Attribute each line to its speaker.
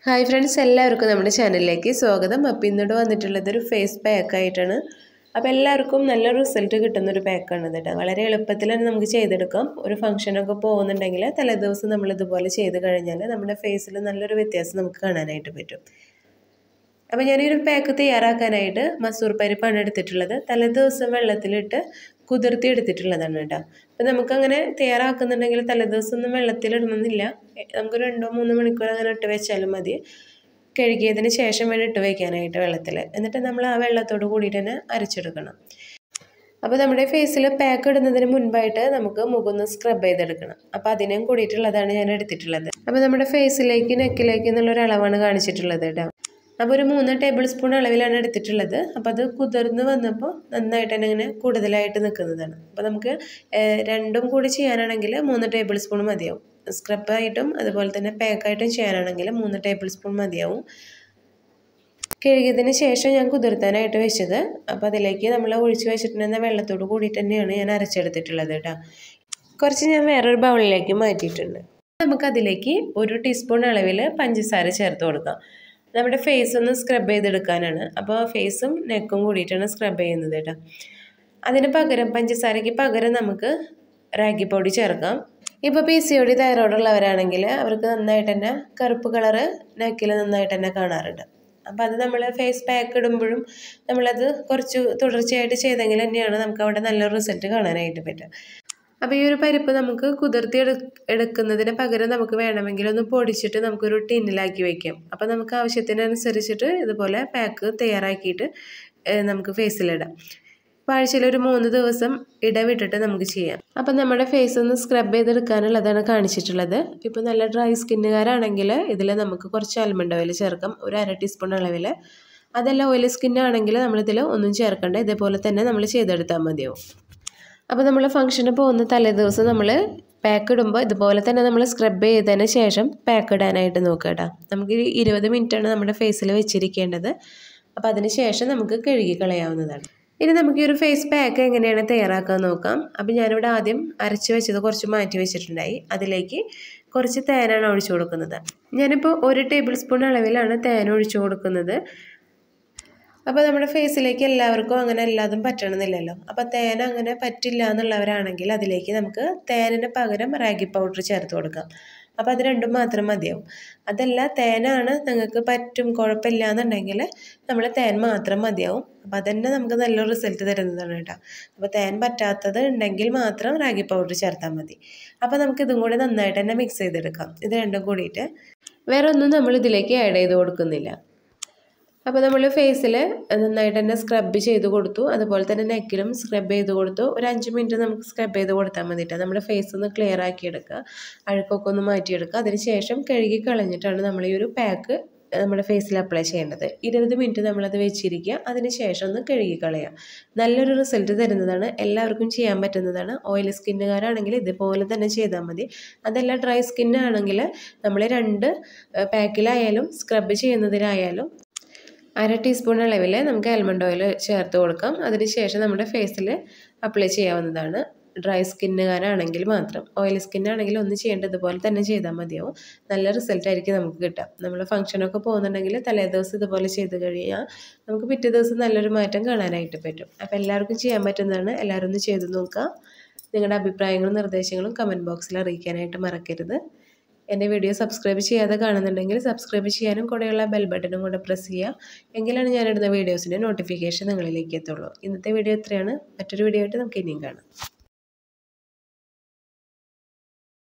Speaker 1: hi friends എല്ലാവർക്കും നമ്മുടെ ചാനലിലേക്ക് സ്വാഗതം അപ്പോൾ ഇന്നിട്ട് വന്നിട്ടുള്ളത് ഒരു ഫേസ് പാക്ക് ആയിട്ടാണ് അപ്പോൾ എല്ലാവർക്കും നല്ലൊരു റിസൾട്ട് കിട്ടുന്ന ഒരു പാക്കാണ് കേട്ടോ വളരെ എളുപ്പത്തിൽ തന്നെ നമുക്ക് ചെയ്തെടുക്കാം ഒരു ഫംഗ്ഷനൊക്കെ പോകുന്നുണ്ടെങ്കിൽ തലേദിവസം നമ്മൾ ഇതുപോലെ ചെയ്ത് കഴിഞ്ഞാൽ നമ്മുടെ ഫേസിൽ നല്ലൊരു വ്യത്യാസം നമുക്ക് കാണാനായിട്ട് പറ്റും അപ്പോൾ ഞാൻ ഈ ഒരു പാക്ക് തയ്യാറാക്കാനായിട്ട് മസൂർ പരിപ്പാണ് എടുത്തിട്ടുള്ളത് തലേദിവസം വെള്ളത്തിലിട്ട് കുതിർത്തി എടുത്തിട്ടുള്ളതാണ് കേട്ടോ അപ്പോൾ നമുക്കങ്ങനെ തയ്യാറാക്കുന്നുണ്ടെങ്കിൽ തലേദിവസം ഒന്നും വെള്ളത്തിലിടണമെന്നില്ല നമുക്ക് രണ്ടോ മൂന്നോ മണിക്കൂർ അങ്ങനെ ഇട്ട് വെച്ചാലും മതി കഴുകിയതിന് ശേഷം വേണം ഇട്ട് വയ്ക്കാനായിട്ട് വെള്ളത്തിൽ എന്നിട്ട് നമ്മൾ ആ വെള്ളത്തോട് കൂടിയിട്ട് തന്നെ അരച്ചെടുക്കണം അപ്പോൾ നമ്മുടെ ഫേസിൽ പാക്ക് ഇടുന്നതിന് മുൻപായിട്ട് നമുക്ക് മുഖമൊന്ന് സ്ക്രബ് ചെയ്തെടുക്കണം അപ്പോൾ അതിനും കൂടിയിട്ടുള്ളതാണ് ഞാൻ എടുത്തിട്ടുള്ളത് അപ്പോൾ നമ്മുടെ ഫേസിലേക്ക് നെക്കിലേക്ക് എന്നുള്ളൊരു അളവാണ് കാണിച്ചിട്ടുള്ളത് കേട്ടോ അപ്പോൾ ഒരു മൂന്ന് ടേബിൾ സ്പൂൺ അളവിലാണ് എടുത്തിട്ടുള്ളത് അപ്പോൾ അത് കുതിർന്ന് വന്നപ്പോൾ നന്നായിട്ട് തന്നെ ഇങ്ങനെ കൂടുതലായിട്ട് നിൽക്കുന്നതാണ് അപ്പോൾ നമുക്ക് രണ്ടും കൂടി ചെയ്യാനാണെങ്കിൽ മൂന്ന് ടേബിൾ സ്പൂൺ മതിയാവും സ്ക്രബായിട്ടും അതുപോലെ തന്നെ പാക്കായിട്ടും ചെയ്യാനാണെങ്കിൽ മൂന്ന് ടേബിൾ സ്പൂൺ മതിയാവും കഴുകിയതിന് ശേഷം ഞാൻ കുതിർത്താനായിട്ട് വെച്ചത് അപ്പോൾ അതിലേക്ക് നമ്മൾ ഒഴിച്ച് വെച്ചിട്ടുണ്ടെന്ന വെള്ളത്തോട് കൂടിയിട്ട് തന്നെയാണ് ഞാൻ അരച്ചെടുത്തിട്ടുള്ളത് കേട്ടോ കുറച്ച് ഞാൻ വേറൊരു ബൗളിലേക്ക് മാറ്റിയിട്ടുണ്ട് നമുക്കതിലേക്ക് ഒരു ടീസ്പൂൺ അളവിൽ പഞ്ചസാര ചേർത്ത് കൊടുക്കാം നമ്മുടെ ഫേസ് ഒന്ന് സ്ക്രബ് ചെയ്തെടുക്കാനാണ് അപ്പോൾ ഫേസും നെക്കും കൂടിയിട്ടാണ് സ്ക്രബ് ചെയ്യുന്നത് കേട്ടോ അതിന് പകരം പഞ്ചസാരയ്ക്ക് പകരം നമുക്ക് റാഗി പൊടി ചേർക്കാം ഇപ്പോൾ പി സി ഒ ഡി തൈറോയ്ഡുള്ളവരാണെങ്കിൽ അവർക്ക് നന്നായിട്ട് തന്നെ കറുപ്പ് കളറ് നെക്കിൽ നന്നായിട്ട് തന്നെ കാണാറുണ്ട് അപ്പോൾ അത് നമ്മൾ ഫേസ് പാക്ക് ഇടുമ്പോഴും നമ്മളത് കുറച്ച് തുടർച്ചയായിട്ട് ചെയ്തെങ്കിൽ തന്നെയാണ് നമുക്ക് അവിടെ നല്ലൊരു റിസൾട്ട് കാണാനായിട്ട് പറ്റുക അപ്പോൾ ഈ ഒരു പരിപ്പ് നമുക്ക് കുതിർത്തി എടു എടുക്കുന്നതിന് പകരം നമുക്ക് വേണമെങ്കിൽ ഒന്ന് പൊടിച്ചിട്ട് നമുക്കൊരു ടിന്നിലാക്കി വയ്ക്കാം അപ്പോൾ നമുക്ക് ആവശ്യത്തിനനുസരിച്ചിട്ട് ഇതുപോലെ പാക്ക് തയ്യാറാക്കിയിട്ട് നമുക്ക് ഫേസിലിടാം അപ്പോൾ ആഴ്ചയിൽ ഒരു മൂന്ന് ദിവസം ഇടവിട്ടിട്ട് നമുക്ക് ചെയ്യാം അപ്പം നമ്മുടെ ഫേസ് ഒന്ന് സ്ക്രബ് ചെയ്തെടുക്കാനുള്ളതാണ് കാണിച്ചിട്ടുള്ളത് ഇപ്പോൾ നല്ല ഡ്രൈ സ്കിന്നുകാരാണെങ്കിൽ ഇതിൽ നമുക്ക് കുറച്ച് ആൽമണ്ട് ഓയിൽ ചേർക്കാം ഒരു അര ടീസ്പൂൺ അളവിൽ അതല്ല ഓയിൽ സ്കിന്നാണെങ്കിൽ നമ്മളിതിൽ ഒന്നും ചേർക്കണ്ട ഇതേപോലെ തന്നെ നമ്മൾ ചെയ്തെടുത്താൽ മതിയാവും അപ്പോൾ നമ്മൾ ഫംഗ്ഷന് പോകുന്ന തലേദിവസം നമ്മൾ പാക്ക് ഇടുമ്പോൾ ഇതുപോലെ തന്നെ നമ്മൾ സ്ക്രബ് ചെയ്തതിന് ശേഷം പാക്ക് ഇടാനായിട്ട് നോക്കുക കേട്ടോ നമുക്ക് ഇരുപത് മിനിറ്റാണ് നമ്മുടെ ഫേസിൽ വെച്ചിരിക്കേണ്ടത് അപ്പോൾ അതിന് ശേഷം നമുക്ക് കഴുകി കളയാവുന്നതാണ് ഇനി നമുക്ക് ഈ ഒരു ഫേസ് പാക്ക് എങ്ങനെയാണ് തയ്യാറാക്കാൻ നോക്കാം അപ്പോൾ ഞാനിവിടെ ആദ്യം അരച്ച് വെച്ചത് കുറച്ച് മാറ്റി വെച്ചിട്ടുണ്ടായി അതിലേക്ക് കുറച്ച് തേനാണ് ഒഴിച്ചു കൊടുക്കുന്നത് ഞാനിപ്പോൾ ഒരു ടേബിൾ സ്പൂൺ അളവിലാണ് തേൻ ഒഴിച്ചു കൊടുക്കുന്നത് അപ്പോൾ നമ്മുടെ ഫേസിലേക്ക് എല്ലാവർക്കും അങ്ങനെ എല്ലാതും പറ്റണമെന്നില്ലല്ലോ അപ്പോൾ തേൻ അങ്ങനെ പറ്റില്ല എന്നുള്ളവരാണെങ്കിൽ അതിലേക്ക് നമുക്ക് തേനിന് പകരം റാഗി പൗഡർ ചേർത്ത് കൊടുക്കാം അപ്പോൾ അത് രണ്ടും മാത്രം മതിയാവും അതല്ല തേനാണ് നിങ്ങൾക്ക് പറ്റും കുഴപ്പമില്ല എന്നുണ്ടെങ്കിൽ നമ്മൾ തേൻ മാത്രം മതിയാവും അപ്പോൾ അതന്നെ നമുക്ക് നല്ലൊരു റിസൾട്ട് തരുന്നതാണ് കേട്ടോ അപ്പോൾ തേൻ പറ്റാത്തത് ഉണ്ടെങ്കിൽ മാത്രം റാഗി പൗഡർ ചേർത്താൽ മതി അപ്പോൾ നമുക്ക് ഇതും കൂടി നന്നായിട്ട് തന്നെ മിക്സ് ചെയ്തെടുക്കാം ഇത് രണ്ടും കൂടിയിട്ട് വേറെ ഒന്നും നമ്മൾ ഇതിലേക്ക് ആഡ് ചെയ്ത് കൊടുക്കുന്നില്ല അപ്പോൾ നമ്മൾ ഫേസിൽ നന്നായിട്ട് തന്നെ സ്ക്രബ് ചെയ്ത് കൊടുത്തു അതുപോലെ തന്നെ നെക്കിലും സ്ക്രബ് ചെയ്ത് കൊടുത്തു ഒരു അഞ്ച് മിനിറ്റ് നമുക്ക് സ്ക്രബ് ചെയ്ത് കൊടുത്താൽ മതിയിട്ട് നമ്മുടെ ഫേസ് ഒന്ന് ക്ലിയർ ആക്കി എടുക്കുക അഴുക്കൊക്കെ ഒന്ന് മാറ്റിയെടുക്കുക അതിന് ശേഷം കഴുകി കളഞ്ഞിട്ടാണ് നമ്മൾ ഈ ഒരു പാക്ക് നമ്മുടെ ഫേസിൽ അപ്ലൈ ചെയ്യേണ്ടത് ഇരുപത് മിനിറ്റ് നമ്മളത് വെച്ചിരിക്കുക അതിന് ശേഷം ഒന്ന് കഴുകി കളയുക നല്ലൊരു റിസൾട്ട് തരുന്നതാണ് എല്ലാവർക്കും ചെയ്യാൻ പറ്റുന്നതാണ് ഓയിൽ സ്കിന്നുകാരാണെങ്കിൽ ഇതുപോലെ തന്നെ ചെയ്താൽ മതി അതല്ല ഡ്രൈ സ്കിന്നാണെങ്കിൽ നമ്മൾ രണ്ട് പാക്കിലായാലും സ്ക്രബ് ചെയ്യുന്നതിനായാലും അര ടീസ്പൂൺ അളവിൽ നമുക്ക് ആൽമണ്ട് ഓയിൽ ചേർത്ത് കൊടുക്കാം അതിനുശേഷം നമ്മുടെ ഫേസിൽ അപ്ലൈ ചെയ്യാവുന്നതാണ് ഡ്രൈ സ്കിന്നുകാരാണെങ്കിൽ മാത്രം ഓയിൽ സ്കിന്നാണെങ്കിൽ ഒന്നും ചെയ്യേണ്ട ഇതുപോലെ തന്നെ ചെയ്താൽ മതിയാവും നല്ല റിസൾട്ട് ആയിരിക്കും നമുക്ക് കിട്ടുക നമ്മൾ ഫംഗ്ഷനൊക്കെ പോകുന്നുണ്ടെങ്കിൽ തലേ ദിവസം ഇതുപോലെ ചെയ്ത് കഴിഞ്ഞാൽ നമുക്ക് പിറ്റേ ദിവസം നല്ലൊരു മാറ്റം കാണാനായിട്ട് പറ്റും അപ്പോൾ എല്ലാവർക്കും ചെയ്യാൻ പറ്റുന്നതാണ് എല്ലാവരും ഒന്ന് ചെയ്ത് നോക്കുക നിങ്ങളുടെ അഭിപ്രായങ്ങളും നിർദ്ദേശങ്ങളും കമൻറ്റ് ബോക്സിൽ അറിയിക്കാനായിട്ട് മറക്കരുത് എൻ്റെ വീഡിയോ സബ്സ്ക്രൈബ് ചെയ്യാതെ കാണുന്നുണ്ടെങ്കിൽ സബ്സ്ക്രൈബ് ചെയ്യാനും കൂടെയുള്ള ബെൽ ബട്ടണും കൂടെ പ്രസ് ചെയ്യുക എങ്കിലാണ് ഞാനിടുന്ന വീഡിയോസിൻ്റെ നോട്ടിഫിക്കേഷൻ നിങ്ങളിലേക്ക് എത്തുള്ളൂ ഇന്നത്തെ വീഡിയോ ഇത്രയാണ് മറ്റൊരു വീഡിയോ ആയിട്ട് നമുക്ക് ഇനിയും കാണാം